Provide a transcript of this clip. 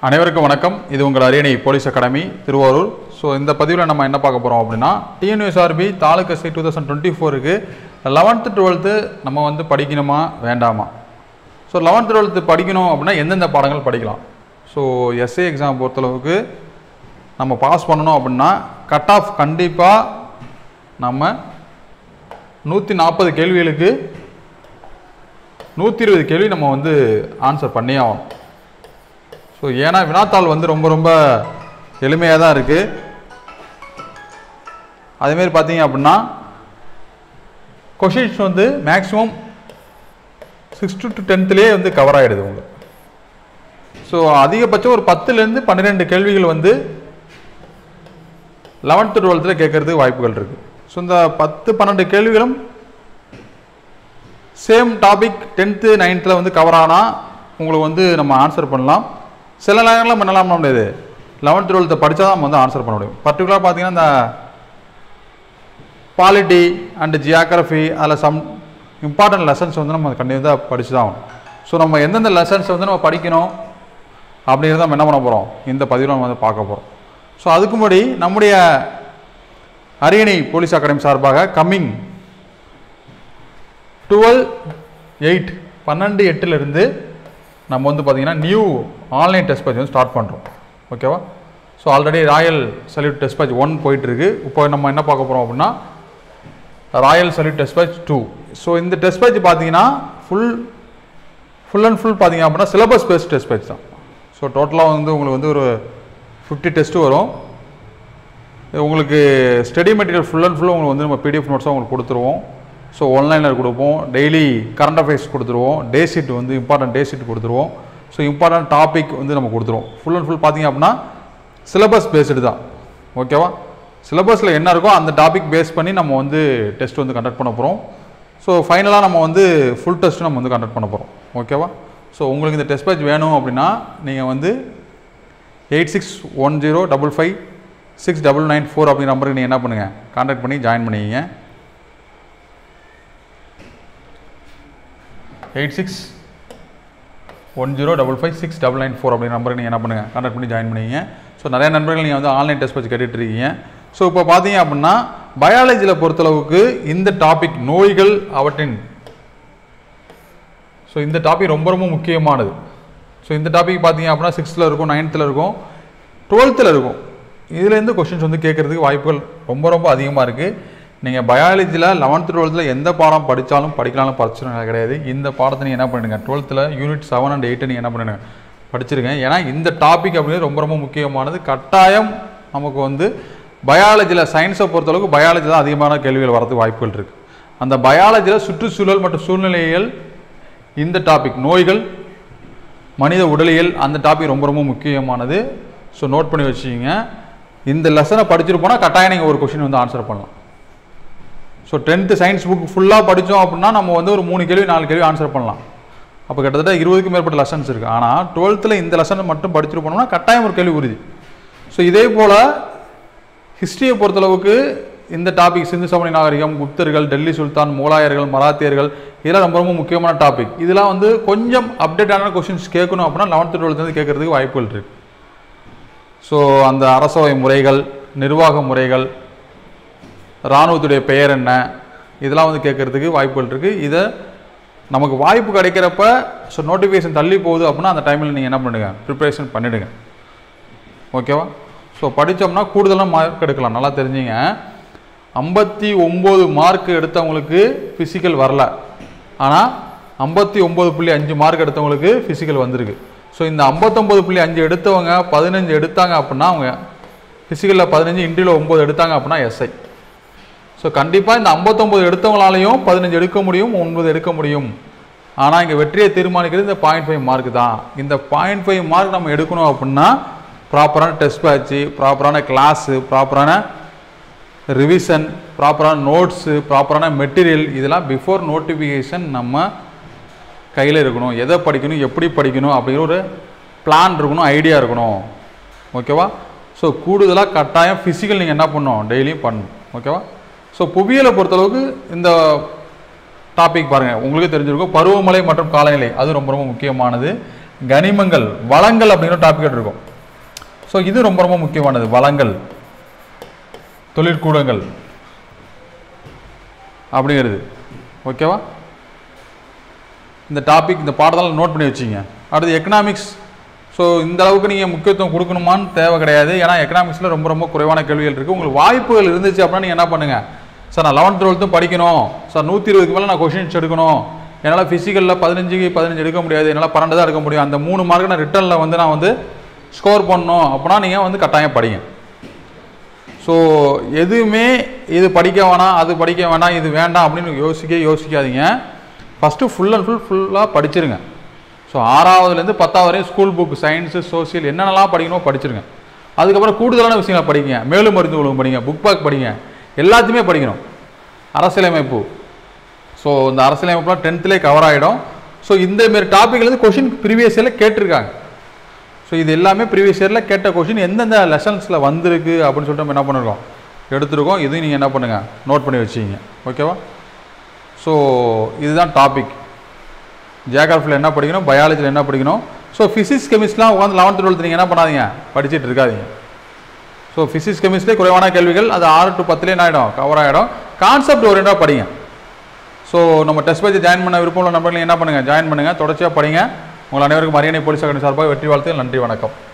அனைவருக்கும் வணக்கம் இது உங்கள் அரியணை போலீஸ் அகாடமி திருவாரூர் ஸோ இந்த பதிவில் நம்ம என்ன பார்க்க போகிறோம் அப்படின்னா டிஎன்யூஎஸ்ஆர்பி தாலுக்கு சி டூ தௌசண்ட் டுவெண்ட்டி ஃபோருக்கு லெவன்த்து டுவெல்த்து நம்ம வந்து படிக்கணுமா வேண்டாமா ஸோ லெவன்த்து டுவெல்த்து படிக்கணும் அப்படின்னா எந்தெந்த பாடங்கள் படிக்கலாம் ஸோ எஸ்ஏ எக்ஸாம் பொறுத்தளவுக்கு நம்ம பாஸ் பண்ணணும் அப்படின்னா கட் ஆஃப் கண்டிப்பாக நம்ம நூற்றி நாற்பது கேள்விகளுக்கு நூற்றி இருபது கேள்வி நம்ம வந்து ஆன்சர் பண்ணியே ஆகணும் ஸோ ஏன்னா வினாத்தாள் வந்து ரொம்ப ரொம்ப எளிமையாக தான் இருக்குது அதேமாரி பார்த்தீங்க அப்படின்னா கொஷின்ஸ் வந்து மேக்ஸிமம் சிக்ஸ் டு டென்த்துலேயே வந்து கவர் ஆகிடுது உங்களுக்கு ஸோ அதிகபட்சம் ஒரு பத்துலேருந்து பன்னிரெண்டு கேள்விகள் வந்து லெவன்த்து டுவெல்த்தில் கேட்கறதுக்கு வாய்ப்புகள் இருக்குது ஸோ இந்த பத்து பன்னெண்டு கேள்விகளும் சேம் டாபிக் டென்த்து நைன்த்தில் வந்து கவர் ஆனால் உங்களுக்கு வந்து நம்ம ஆன்சர் பண்ணலாம் சில நேரங்களில் நம்ம என்னலாம் பண்ண முடியாது லெவன்த் டுவெல்த்தை படித்தா தான் நம்ம வந்து ஆன்சர் பண்ண முடியும் பர்டிகுலராக பார்த்தீங்கன்னா இந்த பாலிட்டி அண்ட் ஜியாகிரஃபி அதில் சம் இம்பார்ட்டன்ட் லெசன்ஸ் வந்து நம்ம கண்டிப்பாக படிச்சு தான் ஆகணும் ஸோ நம்ம எந்தெந்த லெசன்ஸ் வந்து நம்ம படிக்கணும் அப்படிங்கிறத நம்ம என்ன பண்ண போகிறோம் இந்த பதிவில் நம்ம வந்து பார்க்க போகிறோம் ஸோ அதுக்கு முன்னாடி நம்முடைய அரியணை போலீஸ் அகாடமி சார்பாக கம்மிங் டுவெல் எயிட் பன்னெண்டு எட்டுலேருந்து நம்ம வந்து பார்த்திங்கன்னா நியூ ஆன்லைன் டெஸ்ட் பேட்ச் வந்து ஸ்டார்ட் பண்ணுறோம் ஓகேவா so already royal salute test batch one போயிட்டுருக்கு இப்போ நம்ம என்ன பார்க்க போகிறோம் அப்படின்னா royal salute test batch two so இந்த டெஸ்ட் பேட்ச் பார்த்தீங்கன்னா ஃபுல் ஃபுல் அண்ட் ஃபுல் பார்த்தீங்க அப்படின்னா சிலபஸ் பேஸ்ட் டெஸ்ட் பேட்ச் தான் ஸோ டோட்டலாக வந்து உங்களுக்கு வந்து ஒரு ஃபிஃப்டி டெஸ்ட்டு வரும் உங்களுக்கு study material full and full உங்களுக்கு வந்து நம்ம பிடிஎஃப் நோட்ஸாக உங்களுக்கு கொடுத்துருவோம் ஸோ ஒன்லைனர் கொடுப்போம் டெய்லி கரண்ட் அஃபேர்ஸ் கொடுத்துருவோம் டே ஷீட் வந்து இம்பார்ட்டன்ட் டே ஷீட் கொடுத்துருவோம் ஸோ இம்பார்ட்டன்ட் டாபிக் வந்து நம்ம கொடுத்துருவோம் ஃபுல் அண்ட் ஃபுல் பார்த்தீங்க அப்படின்னா சிலபஸ் பேஸ்டு தான் ஓகேவா சிலபஸில் என்ன இருக்கோ அந்த டாபிக் பேஸ் பண்ணி நம்ம வந்து டெஸ்ட் வந்து கண்டக்ட் பண்ண போகிறோம் ஸோ ஃபைனலாக நம்ம வந்து ஃபுல் டெஸ்ட் நம்ம வந்து கண்டக்ட் பண்ண போகிறோம் ஓகேவா ஸோ உங்களுக்கு இந்த டெஸ்ட் பேட்ச் வேணும் அப்படின்னா நீங்கள் வந்து eight six one zero double five six double nine four அப்படிங்கிற நம்பருக்கு நீங்கள் என்ன பண்ணுங்கள் கான்டாக்ட் பண்ணி ஜாயின் பண்ணிக்கிங்க eight six one zero double five six double nine four அப்படிங்கிற நம்பருக்கு நீங்கள் என்ன பண்ணுங்கள் கான்டாக்ட் பண்ணி ஜாயின் பண்ணிக்கிங்க ஸோ நிறைய நண்பர்கள் நீங்கள் வந்து ஆன்லைன் டெஸ்ட் வச்சு கேட்டுட்டு இருக்கீங்க ஸோ இப்போ பார்த்தீங்க அப்படின்னா பயாலஜியில் பொறுத்தளவுக்கு இந்த டாபிக் நோய்கள் அவற்றின் ஸோ இந்த டாபிக் ரொம்ப ரொம்ப முக்கியமானது ஸோ இந்த டாபிக் பார்த்தீங்க அப்படின்னா சிக்ஸ்த்தில் இருக்கும் நைன்த்தில் இருக்கும் டுவெல்த்தில் இருக்கும் இதுலேருந்து கொஷின்ஸ் வந்து கேட்குறதுக்கு வாய்ப்புகள் ரொம்ப ரொம்ப அதிகமாக இருக்குது நீங்கள் பயாலஜியில் லெவன்த்து டுவெல்த்தில் எந்த பாடம் படித்தாலும் படிக்கலாம்னு பிரச்சனை கிடையாது இந்த பாடத்தை நீங்கள் என்ன பண்ணிடுங்க டுவெல்த்தில் யூனிட் செவன் அண்ட் எயிட்டை நீங்கள் என்ன பண்ணிடுங்க படிச்சிருங்க ஏன்னா இந்த டாபிக் அப்படிங்கிறது ரொம்ப ரொம்ப முக்கியமானது கட்டாயம் நமக்கு வந்து பயாலஜியில் சயின்ஸை பொறுத்தளவுக்கு பயாலஜி தான் அதிகமான கேள்விகள் வரதுக்கு வாய்ப்புகள் இருக்குது அந்த பயாலஜியில் சுற்றுச்சூழல் மற்றும் சூழ்நிலையியல் இந்த டாபிக் நோய்கள் மனித உடலியல் அந்த டாபிக் ரொம்ப ரொம்ப முக்கியமானது ஸோ நோட் பண்ணி வச்சுக்கிங்க இந்த லெசனை படிச்சுட்டு போனால் கட்டாயம் நீங்கள் ஒரு கொஷின் வந்து ஆன்சர் பண்ணலாம் ஸோ டென்த்து சயின்ஸ் புக் ஃபுல்லாக படித்தோம் அப்படின்னா நம்ம வந்து ஒரு மூணு கேள்வி நாலு கேள்வி ஆன்சர் பண்ணலாம் அப்போ கிட்டத்தட்ட இருபதுக்கும் மேற்பட்ட லெசன்ஸ் இருக்குது ஆனால் டுவெல்த்தில் இந்த லெசனை மட்டும் படிச்சுட்டு போனோம்னா கட்டாயம் ஒரு கேள்வி உறுதி ஸோ இதே போல் ஹிஸ்ட்ரியை பொறுத்தளவுக்கு இந்த டாபிக் சிந்து சமணி நாகரிகம் குப்தர்கள் டெல்லி சுல்தான் முகலாயர்கள் மராத்தியர்கள் இதெல்லாம் ரொம்ப ரொம்ப முக்கியமான டாபிக் இதெல்லாம் வந்து கொஞ்சம் அப்டேட்டான கொஷின்ஸ் கேட்கணும் அப்படின்னா லெவன்த்து டுவெல்த்து கேட்கறதுக்கு வாய்ப்புகள் இருக்குது ஸோ அந்த அரசவை முறைகள் நிர்வாக முறைகள் இராணுவத்துடைய பெயர் என்ன இதெல்லாம் வந்து கேட்கறதுக்கு வாய்ப்புகள் இருக்குது இதை நமக்கு வாய்ப்பு கிடைக்கிறப்ப ஸோ நோட்டிஃபிகேஷன் தள்ளி போகுது அப்படின்னா அந்த டைமில் நீங்கள் என்ன பண்ணுங்க ப்ரிப்பரேஷன் பண்ணிவிடுங்க ஓகேவா ஸோ படித்தோம்னா கூடுதலாக மார்க் எடுக்கலாம் நல்லா தெரிஞ்சுங்க ஐம்பத்தி ஒம்பது மார்க் எடுத்தவங்களுக்கு ஃபிசிக்கல் வரல ஆனால் ஐம்பத்தி ஒம்பது புள்ளி அஞ்சு மார்க் எடுத்தவங்களுக்கு ஃபிசிக்கல் வந்திருக்கு ஸோ இந்த ஐம்பத்தொம்பது புள்ளி அஞ்சு எடுத்தவங்க பதினஞ்சு எடுத்தாங்க அப்படின்னா அவங்க ஃபிசிக்கலில் பதினஞ்சு இன்டர்வியூவில் ஒம்பது எடுத்தாங்க அப்படின்னா எஸ்ஐ ஸோ கண்டிப்பாக இந்த ஐம்பத்தொம்பது எடுத்தவங்களாலையும் பதினஞ்சு எடுக்க முடியும் ஒன்பது எடுக்க முடியும் ஆனால் இங்கே வெற்றியை தீர்மானிக்கிறது இந்த பாயிண்ட் ஃபைவ் மார்க் தான் இந்த பாயிண்ட் ஃபைவ் மார்க் நம்ம எடுக்கணும் அப்படின்னா ப்ராப்பரான டெஸ்ட் பேட்ச்சு ப்ராப்பரான கிளாஸு ப்ராப்பரான ரிவிஷன் ப்ராப்பரான நோட்ஸு ப்ராப்பரான மெட்டீரியல் இதெல்லாம் பிஃபோர் நோட்டிஃபிகேஷன் நம்ம கையில் இருக்கணும் எதை படிக்கணும் எப்படி படிக்கணும் அப்படிங்கிற ஒரு பிளான் இருக்கணும் ஐடியா இருக்கணும் ஓகேவா ஸோ கூடுதலாக கட்டாயம் ஃபிசிக்கல் நீங்கள் என்ன பண்ணணும் டெய்லியும் பண்ணணும் ஓகேவா ஸோ புவியியலை பொறுத்தளவுக்கு இந்த டாபிக் பாருங்கள் உங்களுக்கு தெரிஞ்சிருக்கும் பருவமழை மற்றும் காலநிலை அது ரொம்ப ரொம்ப முக்கியமானது கனிமங்கள் வளங்கள் அப்படிங்கிற டாபிக் இருக்கும் ஸோ இது ரொம்ப ரொம்ப முக்கியமானது வளங்கள் தொழிற்கூடங்கள் அப்படிங்கிறது ஓகேவா இந்த டாபிக் இந்த பாடத்தால் நோட் பண்ணி வச்சிங்க அடுத்து எக்கனாமிக்ஸ் ஸோ இந்த அளவுக்கு நீங்கள் முக்கியத்துவம் கொடுக்கணுமான்னு தேவை கிடையாது ஏன்னா எக்கனாமிக்ஸில் ரொம்ப ரொம்ப குறைவான கேள்விகள் இருக்குது உங்களுக்கு வாய்ப்புகள் இருந்துச்சு அப்படின்னா நீங்கள் என்ன பண்ணுங்கள் சார் நான் லெவன்த் டுவெல்த்தும் படிக்கணும் சார் நூற்றி இருபதுக்கு மேலே நான் கொஷின்ஸ் எடுக்கணும் என்னால் ஃபிசிக்கலில் பதினஞ்சுக்கு பதினஞ்சு எடுக்க முடியாது என்னால் பன்னெண்டு தான் எடுக்க முடியும் அந்த மூணு மார்க்கு நான் ரிட்டர்னில் வந்து நான் வந்து ஸ்கோர் பண்ணணும் அப்படின்னா நீங்கள் வந்து கட்டாயம் படிங்க ஸோ எதுவுமே இது படிக்க வேணாம் அது படிக்க வேணாம் இது வேண்டாம் அப்படின்னு யோசிக்க யோசிக்காதீங்க ஃபஸ்ட்டு ஃபுல் அண்ட் ஃபுல் ஃபுல்லாக படிச்சிருங்க ஸோ ஆறாவதுலேருந்து பத்தாவது வரையும் ஸ்கூல் புக் சயின்ஸு சோசியல் என்னென்னலாம் படிக்கணுமோ படிச்சிருங்க அதுக்கப்புறம் கூடுதலான விஷயங்களை படிங்க மேலும் மருந்து ஒழுங்கு படிங்க புக் பேக் படிங்க எல்லாத்தையுமே படிக்கணும் அரசியலமைப்பு ஸோ இந்த அரசியலமைப்புலாம் டென்த்லேயே கவர் ஆகிடும் ஸோ இந்த மாரி டாப்பிக்லேருந்து கொஷின் ப்ரீவியஸ் இயரில் கேட்டிருக்காங்க ஸோ இது எல்லாமே ப்ரீவியஸ் இயரில் கேட்ட கொஷின் எந்தெந்த லெசன்ஸில் வந்திருக்கு அப்படின்னு சொல்லிட்டு நம்ம என்ன பண்ணிருக்கோம் எடுத்திருக்கோம் இதையும் நீங்கள் என்ன பண்ணுங்கள் நோட் பண்ணி வச்சிங்க ஓகேவா ஸோ இதுதான் டாபிக் ஜியாகிரஃபியில் என்ன படிக்கணும் பயாலஜியில் என்ன படிக்கணும் ஸோ ஃபிசிக்ஸ் கெமிஸ்ட்லாம் உட்காந்து லெவன்த் டுவெல்த் நீங்கள் என்ன பண்ணாதீங்க படிச்சுட்டு இருக்காதீங்க ஸோ ஃபிசிக்ஸ் கெமிஸ்ட்ரியே குறைவான கேள்விகள் அது ஆறு டு பத்துலேயே என்ன ஆகிடும் கவர் ஆகிடும் கான்செப்ட் ஓரியண்டாக படிங்க ஸோ நம்ம டெஸ்ட் பேஜ் ஜாயின் பண்ண விருப்பம் உள்ள நம்பர்கள் என்ன பண்ணுங்கள் ஜாயின் பண்ணுங்கள் தொடர்ச்சியாக படிங்க உங்கள் அனைவருக்கும் அரியணை போலீஸ் அகாடமி சார்பாக வெற்றி வாழ்த்து நன்றி வணக்கம்